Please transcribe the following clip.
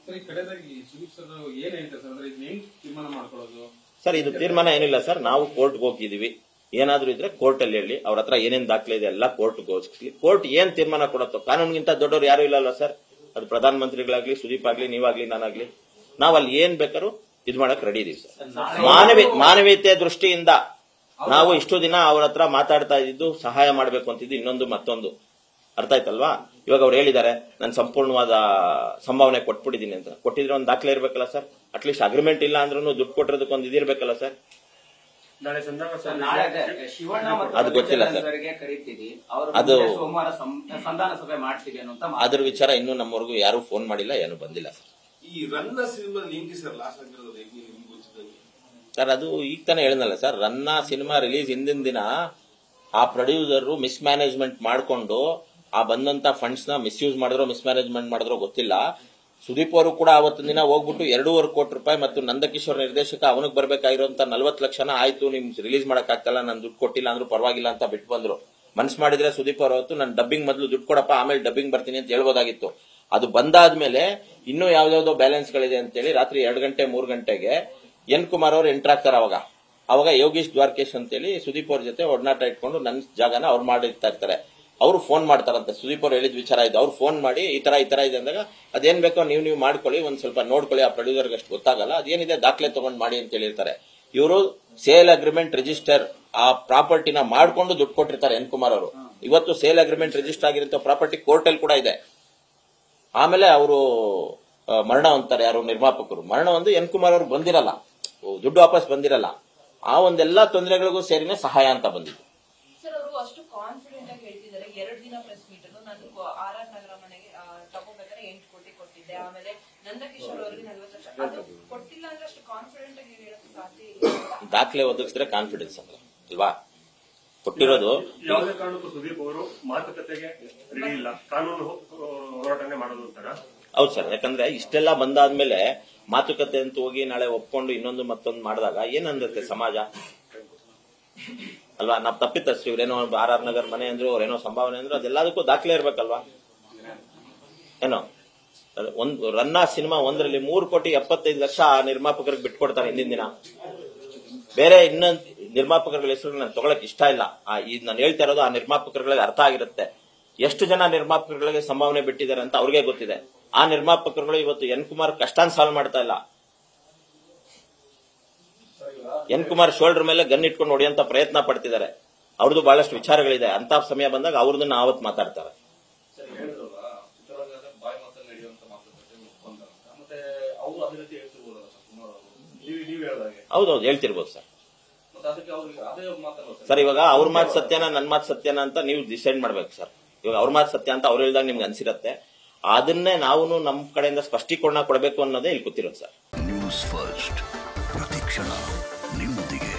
Sir ಈ ಕಡೆದಾಗಿ Sudeep sir ಏನ್ ಹೇಳ್ತಾರೆ ಸರ್ ಅಂದ್ರೆ ಇದನ್ನ ಹೆಂಗ್ ತೀರ್ಮಾನ ಮಾಡ್ಕೊಳ್ಳೋದು ಸರ್ ಇದು ತೀರ್ಮಾನ ಏನಿಲ್ಲ ಸರ್ ನಾವು ಕೋರ್ಟ್ಗೆ ಹೋಗಿದೀವಿ ಏನಾದ್ರೂ ಇದ್ರೆ ಕೋರ್ಟ್ ಅಲ್ಲಿ ಹೇಳಿ ಅವ್ರ ಹತ್ರ ಏನೇನ್ ದಾಖಲೆ ಇದೆ ಎಲ್ಲ ಕೋರ್ಟ್ಗೆ ಹೋಗಿಸ್ಲಿ ಕೋರ್ಟ್ ಏನ್ ತೀರ್ಮಾನ ಕೊಡುತ್ತೋ ಕಾನೂನಿಗಿಂತ ದೊಡ್ಡವ್ರು ಯಾರು ಇಲ್ಲಲ್ಲ ಸರ್ ಅದು ಪ್ರಧಾನ ಮಂತ್ರಿಗಳಾಗ್ಲಿ ಸುದೀಪ್ ಆಗ್ಲಿ ನೀವಾಗ್ಲಿ ನಾನಾಗ್ಲಿ ನಾವ್ ಅಲ್ಲಿ ಏನ್ ಬೇಕಾದ್ರೂ ಇದ್ ಮಾಡಕ್ ರೆಡಿ ಇದೀವಿ ಸರ್ ಮಾನವೀಯ ಮಾನವೀಯತೆ ದೃಷ್ಟಿಯಿಂದ ನಾವು ಇಷ್ಟು ದಿನ ಅವ್ರ ಹತ್ರ ಮಾತಾಡ್ತಾ ಇದ್ದು ಸಹಾಯ ಮಾಡ್ಬೇಕು ಅಂತಿದ್ದು ಇನ್ನೊಂದು ಮತ್ತೊಂದು ಅರ್ಥ ಆಯ್ತಲ್ವಾ ಇವಾಗ ಅವ್ರು ಹೇಳಿದ್ದಾರೆ ನಾನು ಸಂಪೂರ್ಣವಾದ ಸಂಭಾವನೆ ಕೊಟ್ಬಿಟ್ಟಿದ್ದೀನಿ ಅಂತ ಕೊಟ್ಟಿದ್ರೆ ಒಂದು ದಾಖಲೆ ಇರ್ಬೇಕಲ್ಲ ಸರ್ ಅಟ್ಲೀಸ್ಟ್ ಅಗ್ರಿಮೆಂಟ್ ಇಲ್ಲ ಅಂದ್ರೂ ದುಡ್ಡು ಕೊಟ್ಟಿರೋದಕ್ಕೆ ಒಂದು ಇದಿರ್ಬೇಕಲ್ಲ ಸರ್ ನಾಳೆ ಸಂದರ್ಭ ಸರ್, ನಾಳೆ ಅದೇ ಶಿವಣ್ಣ ಮತ್ತು ಅದು ಗೊತ್ತಿಲ್ಲ ಸರ್. ಸರ್ಗೆ ಕರೀತೀವಿ ಅವ್ರ ಅದು- ಮುಂದೆ ಸೋಮವಾರ ಸಂ- ಸಂಧಾನ ಸಭೆ ಮಾಡ್ತೀವಿ ಅನ್ನುವಂತ ಮಾತು. ಅದ್ರ ವಿಚಾರ ಇನ್ನೂ ನಮ್ಮವರೆಗೂ ಯಾರು ಫೋನ್ ಮಾಡಿಲ್ಲ ಏನು ಬಂದಿಲ್ಲ ಸರ್ ಈ ರನ್ನ ಸಿನಿಮಾ ಹೆಂಗೆ ಸರ್ ಲಾಸ್ಟ್ ಆಗಿರೋದು ಹೆಂಗೆ ನಿಮ್ಗೆ ಗೊತ್ತಿದ್ದಂಗೆ ಸರ್ ಅದು ಈಗ ತಾನೇ ಹೇಳಿದ್ನಲ್ಲ ಸರ್ ರನ್ನ ಸಿನಿಮಾ ರಿಲೀಸ್ ಹಿಂದಿನ ದಿನ ಆ ಪ್ರೊಡ್ಯೂಸರ್ ಮಿಸ್ ಮ್ಯಾನೇಜ್ಮೆಂಟ್ ಮಾಡ್ಕೊಂಡು ಆ ಬಂದಂತ ಫಂಡ್ಸ್ ನ ಮಿಸ್ಯೂಸ್ ಮಾಡಿದ್ರು ಮಿಸ್ ಮ್ಯಾನೇಜ್ಮೆಂಟ್ ಮಾಡಿದ್ರು ಗೊತ್ತಿಲ್ಲ ಸುದೀಪ್ ಅವರು ಕೂಡ ಅವತ್ತಿನ ದಿನ ಹೋಗ್ಬಿಟ್ಟು ಎರಡೂವರೆ ಕೋಟಿ ರೂಪಾಯಿ ಮತ್ತು ನಂದಕಿಶೋರ್ ನಿರ್ದೇಶಕ ಅವನಿಗೆ ಬರ್ಬೇಕಾಗಿರುವಂತ ನಲ್ವತ್ತು ಲಕ್ಷನ ಆಯ್ತು ನಿಮ್ ರಿಲೀಸ್ ಮಾಡಕ್ ಆಗ್ತಲ್ಲ ನಾನು ದುಡ್ಡು ಕೊಟ್ಟಿಲ್ಲ ಅಂದ್ರೂ ಪರವಾಗಿಲ್ಲ ಅಂತ ಬಿಟ್ಟು ಬಂದ್ರು ಮನ್ಸ್ ಮಾಡಿದ್ರೆ ಸುದೀಪ್ ಅವರು ಅವತ್ತು ನಾನು ಡಬ್ಬಿಂಗ್ ಮೊದಲು ದುಡ್ಡು ಕೊಡಪ್ಪ ಆಮೇಲೆ ಡಬ್ಬಿಂಗ್ ಬರ್ತೀನಿ ಅಂತ ಹೇಳ್ಬೋದಾಗಿತ್ತು ಅದು ಬಂದಾದ್ಮೇಲೆ ಇನ್ನೂ ಯಾವ್ದಾವ್ದೋ ಬ್ಯಾಲೆನ್ಸ್ ಗಳಿದೆ ಅಂತೇಳಿ ರಾತ್ರಿ ಎರಡು ಗಂಟೆ ಮೂರು ಗಂಟೆಗೆ ಎನ್ ಕುಮಾರ್ ಅವರು ಎಂಟರ್ ಆಗ್ತಾರೆ ಅವಾಗ ಅವಾಗ ಯೋಗೀಶ್ ದ್ವಾರಕೇಶ್ ಅಂತೇಳಿ ಸುದೀಪ್ ಅವ್ರ ಜೊತೆ ಒಡನಾಟ ಇಟ್ಕೊಂಡು ನನ್ನ ಜಾಗನ ಅವ್ರು ಮಾಡಿರ್ತಾ ಇರ್ತಾರೆ ಅವರು ಫೋನ್ ಮಾಡ್ತಾರಂತೆ ಸುದೀಪ್ ಅವ್ರು ಹೇಳಿದ ವಿಚಾರ ಇದೆ ಅವ್ರು ಫೋನ್ ಮಾಡಿ ಈ ತರ ಈ ತರ ಇದೆ ಅಂದಾಗ ಅದೇನ್ ಬೇಕೋ ನೀವು ನೀವು ಮಾಡ್ಕೊಳ್ಳಿ ಒಂದ್ ಸ್ವಲ್ಪ ನೋಡ್ಕೊಳ್ಳಿ ಆ ಪ್ರೊಡ್ಯೂಸರ್ಗೆ ಅಷ್ಟು ಗೊತ್ತಾಗಲ್ಲ ಅದೇನಿದೆ ದಾಖಲೆ ತಗೊಂಡ್ ಮಾಡಿ ಅಂತ ಹೇಳಿರ್ತಾರೆ ಇವರು ಸೇಲ್ ಅಗ್ರಿಮೆಂಟ್ ರಿಜಿಸ್ಟರ್ ಆ ಪ್ರಾಪರ್ಟಿನ ಮಾಡ್ಕೊಂಡು ದುಡ್ಡು ಕೊಟ್ಟಿರ್ತಾರೆ ಎನ್ ಕುಮಾರ್ ಅವರು ಇವತ್ತು ಸೇಲ್ ಅಗ್ರಿಮೆಂಟ್ ರಿಜಿಸ್ಟರ್ ಆಗಿರೋ ಪ್ರಾಪರ್ಟಿ ಕೋರ್ಟಲ್ಲಿ ಕೂಡ ಇದೆ ಆಮೇಲೆ ಅವರು ಮರಣ ಅಂತಾರೆ ಯಾರು ನಿರ್ಮಾಪಕರು ಮರಣ ಒಂದು ಎನ್ ಕುಮಾರ್ ಅವರು ಬಂದಿರಲ್ಲ ಓ, ದುಡ್ಡು ವಾಪಸ್ ಬಂದಿರಲ್ಲ ಆ ಒಂದೆಲ್ಲ ತೊಂದರೆಗಳಿಗೂ ಸೇರಿನೇ ಸಹಾಯ ಅಂತ ಬಂದಿದೆ ಸರ್ ಅವರು ಅಷ್ಟು ಕಾನ್ಫಿಡೆಂಟ್ ಆಗಿ ಹೇಳ್ತಿದ್ದಾರೆ ಎರಡು ದಿನ ಪ್ರೆಸ್ ಮೀಟ್ ಅನ್ನು ನಾನು ಆರ್ ಆರ್ ನಗರ ಮನೆಗೆ ಆ, ತಗೋಬೇಕಾದ್ರೆ ಎಂಟು ಕೋಟಿ ಕೊಟ್ಟಿದ್ದೆ ಆಮೇಲೆ ನಂದಕಿಶೋರ್ ಅವರಿಗೆ ನಲ್ವತ್ತು ಲಕ್ಷ ಅದು ಕೊಟ್ಟಿಲ್ಲ ಅಂದ್ರೆ ಅಷ್ಟು ಕಾನ್ಫಿಡೆಂಟ್ ಆಗಿ ಹೇಳಕ್ಕೆ ಸಾಧ್ಯ ಇಲ್ಲ ದಾಖಲೆ ಒದಗಿಸಿದ್ರೆ ಕಾನ್ಫಿಡೆನ್ಸ್ ಅಂತ ಅಲ್ವಾ ಕೊಟ್ಟಿರೋದು ಯಾವುದೇ ಕಾರಣಕ್ಕೂ ಸುದೀಪ್ ಅವರು ಮಾತುಕತೆಗೆ ರೆಡಿ ಇಲ್ಲ ಕಾನೂನು ಹೋ- ಹೋರಾಟನೇ ಮಾಡೋದು ಅಂತಾರ ಹೌದು ಸರ್ ಯಾಕಂದ್ರೆ ಇಷ್ಟೆಲ್ಲ ಬಂದಾದ್ಮೇಲೆ ಮಾತುಕತೆ ಅಂತ ಹೋಗಿ ನಾಳೆ ಒಪ್ಕೊಂಡು ಇನ್ನೊಂದು ಮತ್ತೊಂದು ಮಾಡಿದಾಗ ಏನಂದತ್ತೆ ಸಮಾಜ ಅಲ್ವಾ ನಾವ್ ತಪ್ಪಿತಸ್ರಿ ಇವ್ರೇನೋ ಆರ್ ಆರ್ ನಗರ್ ಮನೆ ಅಂದ್ರು ಅವ್ರೇನೋ ಸಂಭಾವನೆ ಅಂದ್ರು ಅದೆಲ್ಲದಕ್ಕೂ ದಾಖಲೆ ಇರ್ಬೇಕಲ್ವಾ ಏನೋ ಒಂದು ರನ್ನ ಸಿನಿಮಾ ಒಂದರಲ್ಲಿ ಮೂರು ಕೋಟಿ ಎಪ್ಪತ್ತೈದು ಲಕ್ಷ ಆ ನಿರ್ಮಾಪಕರಿಗೆ ಬಿಟ್ಕೊಡ್ತಾರೆ ಹಿಂದಿನ ದಿನ ಬೇರೆ ಇನ್ನೊಂದು ನಿರ್ಮಾಪಕರುಗಳ ಹೆಸರು ನಾನು ತಗೊಳಕ್ ಇಷ್ಟ ಇಲ್ಲ ಆ ಈಗ ನಾನು ಹೇಳ್ತಾ ಇರೋದು ಆ ನಿರ್ಮಾಪಕರುಗಳಿಗೆ ಅರ್ಥ ಆಗಿರುತ್ತೆ ಎಷ್ಟು ಜನ ನಿರ್ಮಾಪಕರುಗಳಿಗೆ ಸಂಭಾವನೆ ಬಿಟ್ಟಿದ್ದಾರೆ ಅಂತ ಅವ್ರಿಗೆ ಗೊತ್ತಿದೆ ಆ ನಿರ್ಮಾಪಕರುಗಳು ಇವತ್ತು ಎನ್ ಕುಮಾರ್ ಕಷ್ಟಾನ್ ಸಾಲ್ವ್ ಮಾಡ್ತಾ ಇಲ್ಲ ಎನ್ ಕುಮಾರ್ ಶೋಲ್ಡರ್ ಮೇಲೆ ಗನ್ ಇಟ್ಕೊಂಡು ಹೊಡೆಯಂತ ಪ್ರಯತ್ನ ಪಡ್ತಿದ್ದಾರೆ ಅವ್ರದ್ದು ಬಹಳಷ್ಟು ವಿಚಾರಗಳಿದೆ ಅಂತ ಸಮಯ ಬಂದಾಗ ಅವ್ರದನ್ನ ಆವತ್ ಮಾತಾಡ್ತಾರೆ ಸರ್ ಹೇಳಿದ್ರಲ್ಲ ಚಿತ್ರರಂಗದ ಬಾಯಿ ಮಾತಲ್ಲಿ ನಡೆಯುವಂತ ಮಾತುಕತೆ ಒಪ್ಪಂದ ಅಂತ ಮತ್ತೆ ಅವರು ಅದೇ ರೀತಿ ಹೇಳ್ತಿರ್ಬೋದಲ್ಲ ಸರ್ ಕುಮಾರ್ ಅವರು ನೀವು ನೀವು ಹೇಳ್ದಾಗೆ ಹೌದೌದು ಹೇಳ್ತಿರ್ಬೋದು ಸರ್ ಮತ್ತೆ ಅದಕ್ಕೆ ಅವ್ರಿಗೆ ಅದೇ ಮಾತಲ್ಲ ಸರ್ ಇವಾಗ ಅವ್ರ ಮಾತು ಸತ್ಯನ ನನ್ನ ಮಾತು ಸತ್ಯನ ಅಂತ ನೀವು ಡಿಸೈಡ್ ಮಾಡ್ಬೇಕು ಸರ್ ಇವಾಗ ಅವ್ರ ಮಾತು ಸತ್ಯ ಅಂತ ಅವ್ರು ಹೇಳ್ದಾಗ ನಿಮ್ಗೆ ಅನ್ಸಿರತ್ತೆ ಅದನ್ನೇ ನಾವು ನಮ್ಮ ಕಡೆಯಿಂದ ಸ್ಪಷ್ಟೀಕರಣ ಕೊಡಬೇಕು ಅನ್ನೋದೇ ಇಲ್ಲಿ ಗೊತ್ತಿರೋದು ಸರ್ ನ್ಯೂಸ್ ಫಸ್ಟ್ ಪ್ರತಿಕ್ಷಣ ನಿಮ್ಮೊಂದಿಗೆ